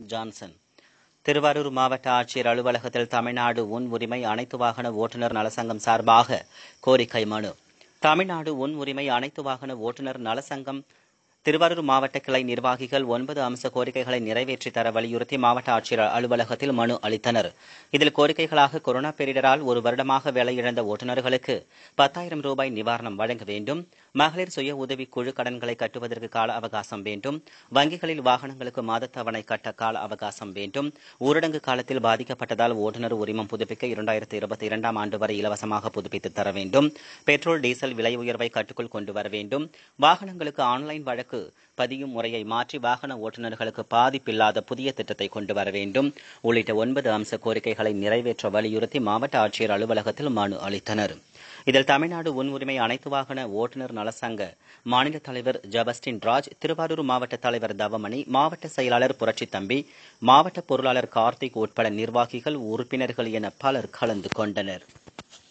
Johnson Thiruvarur மாவட்ட ஆட்சியர் அலுவலகத்தில் தமிழ்நாடு உன் உரிமை அனைத்து வாகன ஓட்டுநர் நலசங்கம் சார்பாக கோரிக்கை மனு தமிழ்நாடு உன் உரிமை அனைத்து வாகன ஓட்டுநர் நலசங்கம் திருவாரூர் மாவட்ட கிளை நிர்வாகிகள் ஒன்பது அம்ச கோரிக்கைகளை நிறைவேற்றி தர வலியுறுத்தி மாவட்ட ஆட்சியர் அலுவலகத்தில் மனு அளித்தனர் இதில் கோரிக்கைகளாக கொரோனா பேரிடரால் ஒரு வருடமாக வேலையிழந்த ஓட்டுநர்களுக்கு பத்தாயிரம் ரூபாய் நிவாரணம் வழங்க வேண்டும் மகளிர் சுய உதவி குழு கடன்களை கட்டுவதற்கு கால அவகாசம் வேண்டும் வங்கிகளில் வாகனங்களுக்கு மாதத்தவணை கட்ட கால அவகாசம் வேண்டும் ஊரடங்கு காலத்தில் பாதிக்கப்பட்டதால் ஓட்டுநர் உரிமம் புதுப்பிக்க இரண்டாயிரத்தி இருபத்தி இரண்டாம் ஆண்டு வரை இலவசமாக புதுப்பித்து தர வேண்டும் பெட்ரோல் டீசல் விலை உயர்வை கட்டுக்குள் கொண்டு வர வேண்டும் வாகனங்களுக்கு ஆன்லைன் வழக்கு பதியும் முறையை மாற்றி வாகன ஓட்டுநர்களுக்கு பாதிப்பில்லாத புதிய திட்டத்தை கொண்டு வர வேண்டும் உள்ளிட்ட ஒன்பது அம்ச கோரிக்கைகளை நிறைவேற்ற வலியுறுத்தி மாவட்ட ஆட்சியர் அலுவலகத்தில் மனு அளித்தனர் இதில் தமிழ்நாடு உன் உரிமை அனைத்து வாகன ஓட்டுநர் நலசங்க மாநில தலைவர் ஜபஸ்டின் ராஜ் திருவாரூர் மாவட்ட தலைவர் தவமணி மாவட்ட செயலாளர் புரட்சி தம்பி மாவட்ட பொருளாளர் கார்த்திக் உட்பட நிர்வாகிகள் உறுப்பினர்கள் என பலர் கலந்து கொண்டனர்